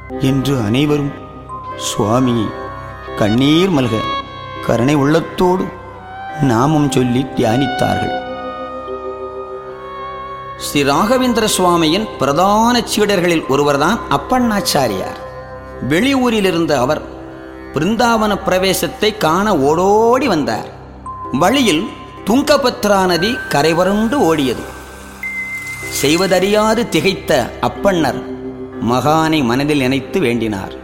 என்று அனைவரும் சுவாமியை கண்ணீர் மல்க கருணை உள்ளத்தோடு நாமம் சொல்லி தியானித்தார்கள் ஸ்ரீ ராகவேந்திர சுவாமியின் பிரதான சீடர்களில் ஒருவர்தான் அப்பண்ணாச்சாரியார் வெளியூரிலிருந்த அவர் பிருந்தாவன பிரவேசத்தை காண ஓடோடி வந்தார் வழியில் துங்கபத்ரா நதி கரைவருண்டு ஓடியது செய்வதறியாது திகைத்த அப்பண்ணர் மகானை மனதில் நினைத்து வேண்டினார்